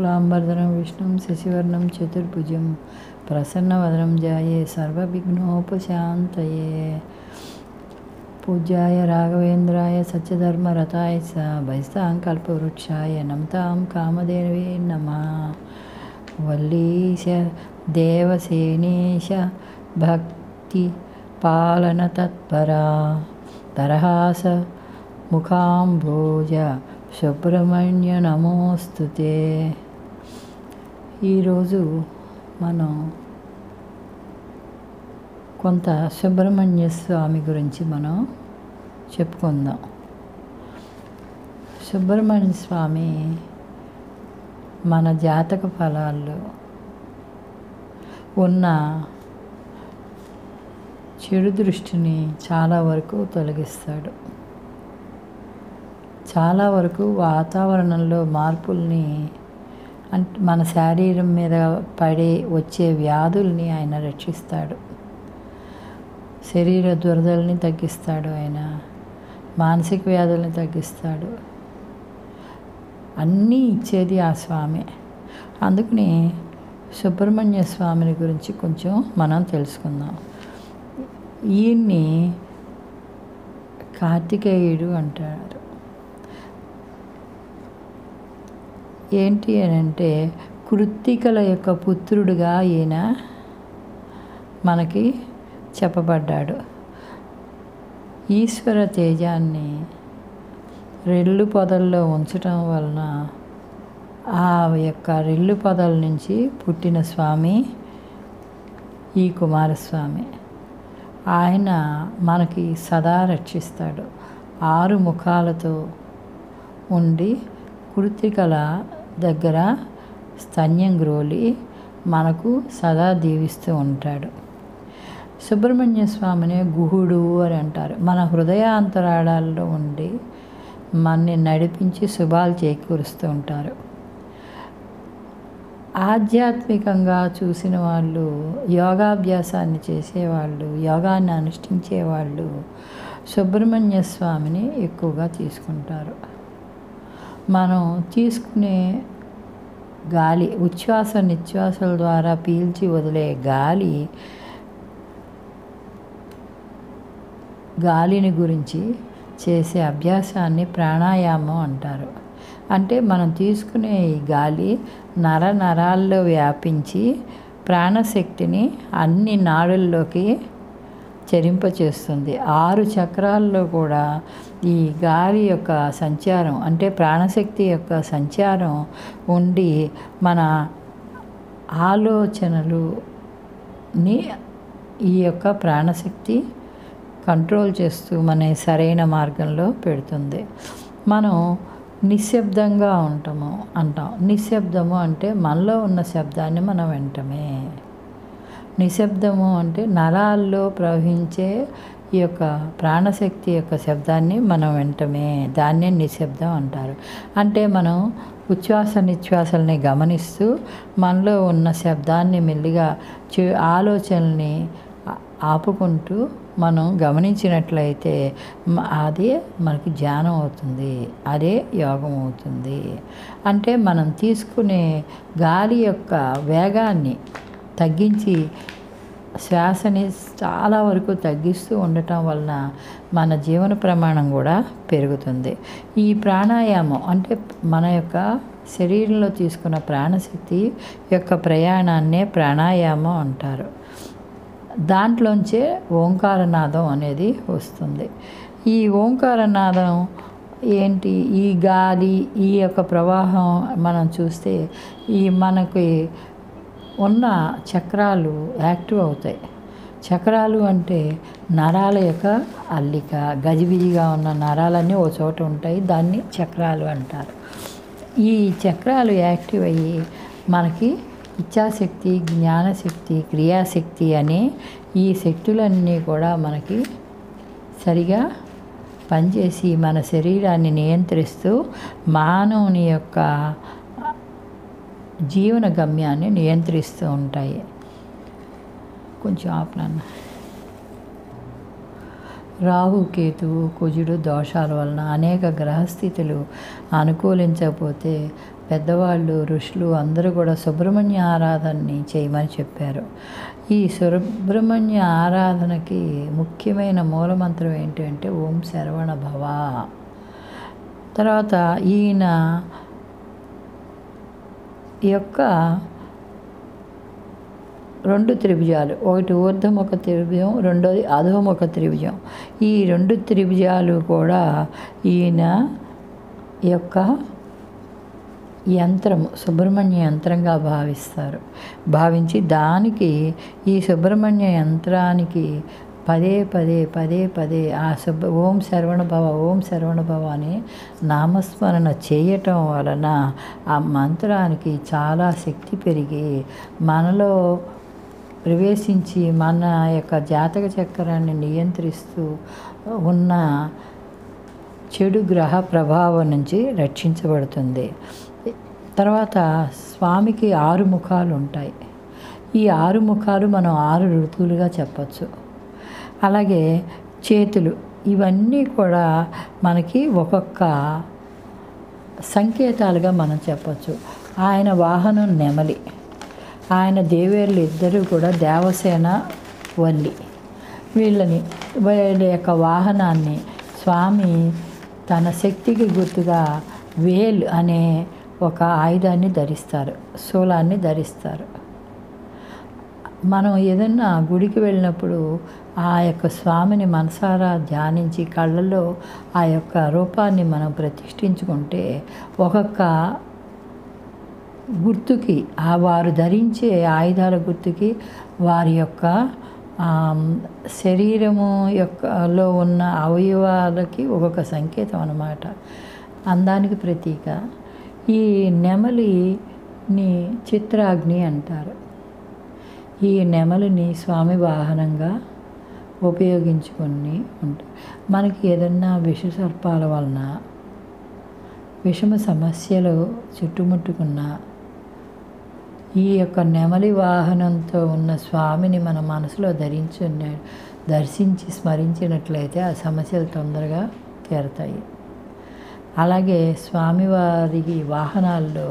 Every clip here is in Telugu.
శుక్లాంబరధరం విష్ణుం శశివర్ణం చతుర్భుజం ప్రసన్నవదనం జాయే సర్వవిఘ్నోపశాంతయే పూజ్యాయ రాఘవేంద్రాయ సత్యధర్మరతాయ స భైస్తాం కల్పవృక్షాయ నమతాం కామధేనవే నమ వల్లీశ దేవసేనేశ భక్తి పాలన తత్పరా తరహాస ముఖాంభోజ సుబ్రహ్మణ్య నమోస్తుతే ఈరోజు మనం కొంత సుబ్రహ్మణ్య స్వామి గురించి మనం చెప్పుకుందాం సుబ్రహ్మణ్య స్వామి మన జాతక ఫలాల్లో ఉన్న చెడు దృష్టిని చాలా వరకు తొలగిస్తాడు చాలా వరకు వాతావరణంలో మార్పుల్ని అంటే మన శరీరం మీద పడే వచ్చే వ్యాధుల్ని ఆయన రక్షిస్తాడు శరీర దురదల్ని తగ్గిస్తాడు ఆయన మానసిక వ్యాధుల్ని తగ్గిస్తాడు అన్నీ ఇచ్చేది ఆ స్వామి అందుకని సుబ్రహ్మణ్య స్వామిని గురించి కొంచెం మనం తెలుసుకుందాం ఈయన్ని కార్తికేయుడు అంటారు ఏంటి అని అంటే కృత్తికల యొక్క పుత్రుడుగా ఈయన మనకి చెప్పబడ్డాడు ఈశ్వర తేజాన్ని రెల్లు పొదల్లో ఉంచటం వలన ఆ యొక్క రెల్లు పొదల నుంచి పుట్టిన స్వామి ఈ కుమారస్వామి ఆయన మనకి సదా రక్షిస్తాడు ఆరు ముఖాలతో ఉండి కృతికల దగ్గర స్తన్యం గ్రోలి మనకు సదా దీవిస్తూ ఉంటాడు సుబ్రహ్మణ్య స్వామిని గుహుడు అని అంటారు మన హృదయాంతరాళాల్లో ఉండి మనని నడిపించి శుభాలు చేకూరుస్తూ ఉంటారు ఆధ్యాత్మికంగా చూసిన వాళ్ళు యోగాభ్యాసాన్ని చేసేవాళ్ళు యోగాన్ని అనుష్ఠించేవాళ్ళు సుబ్రహ్మణ్య స్వామిని ఎక్కువగా తీసుకుంటారు మనం తీసుకునే గాలి ఉచ్ఛ్వాస నిశ్వాసాల ద్వారా పీల్చి వదిలే గాలి గాలిని గురించి చేసే అభ్యాసాన్ని ప్రాణాయామం అంటారు అంటే మనం తీసుకునే ఈ గాలి నర నరాల్లో వ్యాపించి ప్రాణశక్తిని అన్ని నాడుల్లోకి చరింపచేస్తుంది ఆరు చక్రాల్లో కూడా ఈ గాలి యొక్క సంచారం అంటే ప్రాణశక్తి యొక్క సంచారం ఉండి మన ఆలోచనలుని ఈ యొక్క ప్రాణశక్తి కంట్రోల్ చేస్తూ మన సరైన మార్గంలో పెడుతుంది మనం నిశ్శబ్దంగా ఉంటాము అంటాం నిశ్శబ్దము అంటే మనలో ఉన్న శబ్దాన్ని మనం వింటమే నిశ్శబ్దము అంటే నరాల్లో ప్రవహించే ఈ యొక్క ప్రాణశక్తి యొక్క శబ్దాన్ని మనం వింటమే దాన్నే నిశ్శబ్దం అంటారు అంటే మనం ఉచ్ఛ్వాస నిశ్వాసాలని గమనిస్తూ మనలో ఉన్న శబ్దాన్ని మెల్లిగా చే ఆలోచనల్ని ఆపుకుంటూ మనం గమనించినట్లయితే అదే మనకి ధ్యానం అవుతుంది అదే యోగం అవుతుంది అంటే మనం తీసుకునే గాలి యొక్క వేగాన్ని తగ్గించి శ్వాసని చాలా వరకు తగ్గిస్తూ ఉండటం వలన మన జీవన ప్రమాణం కూడా పెరుగుతుంది ఈ ప్రాణాయామం అంటే మన యొక్క శరీరంలో తీసుకున్న ప్రాణశక్తి యొక్క ప్రయాణాన్నే ప్రాణాయామం అంటారు దాంట్లోంచే ఓంకారనాదం అనేది వస్తుంది ఈ ఓంకారనాదం ఏంటి ఈ గాలి ఈ యొక్క ప్రవాహం మనం చూస్తే ఈ మనకి ఉన్న చక్రాలు యాక్టివ్ అవుతాయి చక్రాలు అంటే నరాల యొక్క అల్లిక గజిబిజిగా ఉన్న నరాలన్నీ ఓ చోట ఉంటాయి దాన్ని చక్రాలు అంటారు ఈ చక్రాలు యాక్టివ్ అయ్యి మనకి ఇచ్ఛాశక్తి జ్ఞానశక్తి క్రియాశక్తి అనే ఈ శక్తులన్నీ కూడా మనకి సరిగా పనిచేసి మన శరీరాన్ని నియంత్రిస్తూ మానవుని యొక్క జీవన గమ్యాన్ని నియంత్రిస్తూ ఉంటాయి కొంచెం ఆపనాన్న రాహు కేతువు కుజుడు దోషాల వలన అనేక గ్రహస్థితులు అనుకూలించకపోతే పెద్దవాళ్ళు ఋషులు అందరూ కూడా సుబ్రహ్మణ్య ఆరాధనని చేయమని చెప్పారు ఈ సుబ్రహ్మణ్య ఆరాధనకి ముఖ్యమైన మూలమంత్రం ఏంటంటే ఓం శరవణ భవ తర్వాత ఈయన యొక్క రెండు త్రిభుజాలు ఒకటి ఊర్ధముఖ త్రిభుజం రెండోది అధోముఖ త్రిభుజం ఈ రెండు త్రిభుజాలు కూడా ఈయన యొక్క యంత్రము సుబ్రహ్మణ్య యంత్రంగా భావిస్తారు భావించి దానికి ఈ సుబ్రహ్మణ్య యంత్రానికి పదే పదే పదే పదే ఆ సుబ్బ ఓం శరవణ భవ ఓం శరవణ భవ అని నామస్మరణ చేయటం వలన ఆ మంత్రానికి చాలా శక్తి పెరిగి మనలో ప్రవేశించి మన యొక్క జాతక చక్రాన్ని నియంత్రిస్తూ ఉన్న చెడు గ్రహ ప్రభావం నుంచి రక్షించబడుతుంది తర్వాత స్వామికి ఆరు ముఖాలు ఉంటాయి ఈ ఆరు ముఖాలు మనం ఆరు ఋతువులుగా చెప్పచ్చు అలాగే చేతులు ఇవన్నీ కూడా మనకి ఒక్కొక్క సంకేతాలుగా మనం చెప్పచ్చు ఆయన వాహనం నెమలి ఆయన దేవేర్లు ఇద్దరు కూడా దేవసేన వల్లి వీళ్ళని వీళ్ళ యొక్క వాహనాన్ని స్వామి తన శక్తికి గుర్తుగా వేల్ అనే ఒక ఆయుధాన్ని ధరిస్తారు శూలాన్ని ధరిస్తారు మనం ఏదన్నా గుడికి వెళ్ళినప్పుడు ఆ యొక్క స్వామిని మనసారా ధ్యానించి కళ్ళల్లో ఆ యొక్క రూపాన్ని మనం ప్రతిష్ఠించుకుంటే ఒక్కొక్క గుర్తుకి ఆ వారు ధరించే ఆయుధాల గుర్తుకి వారి యొక్క శరీరము యొక్కలో ఉన్న అవయవాలకి ఒక్కొక్క సంకేతం అన్నమాట అందానికి ప్రతీక ఈ నెమలిని చిత్రాగ్ని అంటారు ఈ నెమలిని స్వామి వాహనంగా ఉపయోగించుకొని ఉంటారు మనకి ఏదన్నా విష సర్పాల వలన విషమ సమస్యలు చుట్టుముట్టుకున్న ఈ యొక్క నెమలి వాహనంతో ఉన్న స్వామిని మన మనసులో ధరించి దర్శించి స్మరించినట్లయితే ఆ సమస్యలు తొందరగా తీరతాయి అలాగే స్వామివారి వాహనాల్లో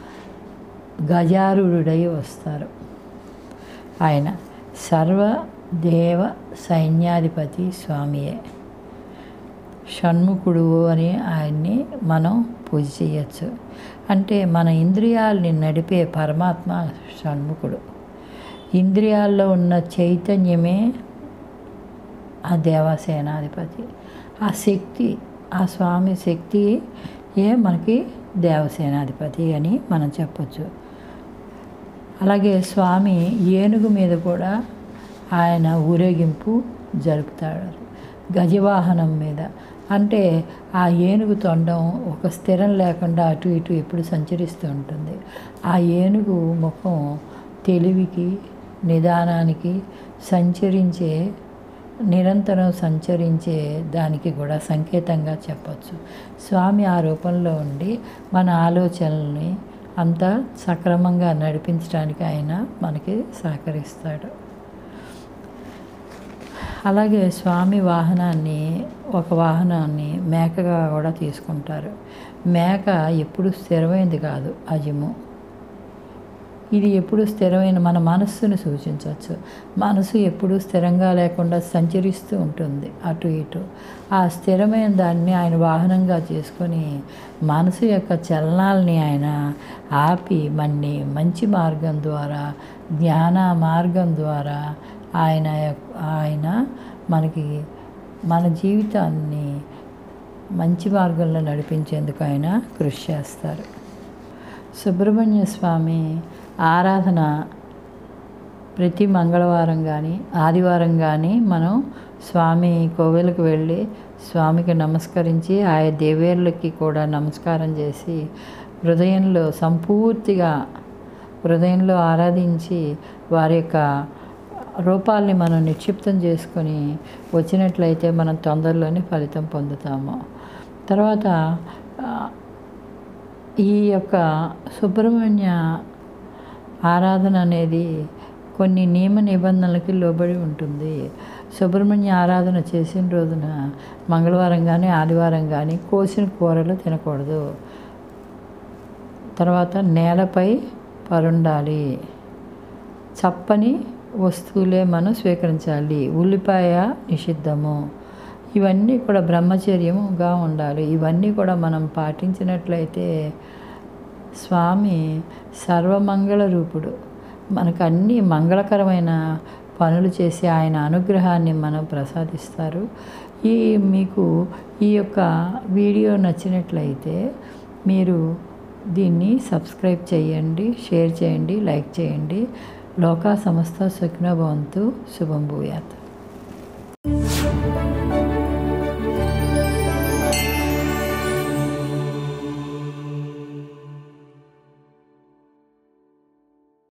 గజారుడై వస్తారు ఆయన సర్వదేవ సైన్యాధిపతి స్వామియే షణ్ముఖుడు అని ఆయన్ని మనం పూజ చేయొచ్చు అంటే మన ఇంద్రియాలని నడిపే పరమాత్మ షణ్ముఖుడు ఇంద్రియాల్లో ఉన్న చైతన్యమే ఆ దేవసేనాధిపతి ఆ శక్తి ఆ స్వామి శక్తి ఏ మనకి దేవసేనాధిపతి అని మనం చెప్పచ్చు అలాగే స్వామి ఏనుగు మీద కూడా ఆయన ఊరేగింపు జరుపుతాడు గజవాహనం మీద అంటే ఆ ఏనుగు తొండం ఒక స్థిరం లేకుండా అటు ఇటు ఎప్పుడు సంచరిస్తూ ఉంటుంది ఆ ఏనుగు ముఖం తెలివికి నిదానానికి సంచరించే నిరంతరం సంచరించే దానికి కూడా సంకేతంగా చెప్పచ్చు స్వామి ఆ రూపంలో ఉండి మన ఆలోచనల్ని అంతా సక్రమంగా నడిపించడానికి ఆయన మనకి సహకరిస్తాడు అలాగే స్వామి వాహనాన్ని ఒక వాహనాన్ని మేకగా కూడా తీసుకుంటారు మేక ఎప్పుడు స్థిరమైనది కాదు అజము ఇది ఎప్పుడు స్థిరమైన మన మనస్సును సూచించవచ్చు మనసు ఎప్పుడు స్థిరంగా లేకుండా సంచరిస్తూ ఉంటుంది అటు ఇటు ఆ స్థిరమైన దాన్ని ఆయన వాహనంగా చేసుకొని మనసు యొక్క చలనాల్ని ఆయన ఆపి మన్ని మంచి మార్గం ద్వారా జ్ఞాన మార్గం ద్వారా ఆయన ఆయన మనకి మన జీవితాన్ని మంచి మార్గంలో నడిపించేందుకు ఆయన కృషి చేస్తారు సుబ్రహ్మణ్య స్వామి ఆరాధన ప్రతి మంగళవారం కానీ ఆదివారం కానీ మనం స్వామి కోవెలకు వెళ్ళి స్వామికి నమస్కరించి ఆయా దేవేర్లకి కూడా నమస్కారం చేసి హృదయంలో సంపూర్తిగా హృదయంలో ఆరాధించి వారి యొక్క రూపాల్ని మనం నిక్షిప్తం చేసుకొని వచ్చినట్లయితే మనం తొందరలోనే ఫలితం పొందుతాము తర్వాత ఈ యొక్క సుబ్రహ్మణ్య ఆరాధన అనేది కొన్ని నియమ నిబంధనలకి లోబడి ఉంటుంది సుబ్రహ్మణ్య ఆరాధన చేసిన రోజున మంగళవారం కానీ ఆదివారం కానీ కోసిన కూరలు తినకూడదు తర్వాత నేలపై పరుండాలి చప్పని వస్తువులే మనం స్వీకరించాలి ఉల్లిపాయ నిషిద్ధము ఇవన్నీ కూడా బ్రహ్మచర్యముగా ఉండాలి ఇవన్నీ కూడా మనం పాటించినట్లయితే స్వామి సర్వమంగళ రూపుడు మనకు అన్ని మంగళకరమైన పనులు చేసి ఆయన అనుగ్రహాన్ని మనం ప్రసాదిస్తారు ఈ మీకు ఈ యొక్క వీడియో నచ్చినట్లయితే మీరు దీన్ని సబ్స్క్రైబ్ చేయండి షేర్ చేయండి లైక్ చేయండి లోకా సమస్త సుఖ్నభవంతు శుభం భూయాత్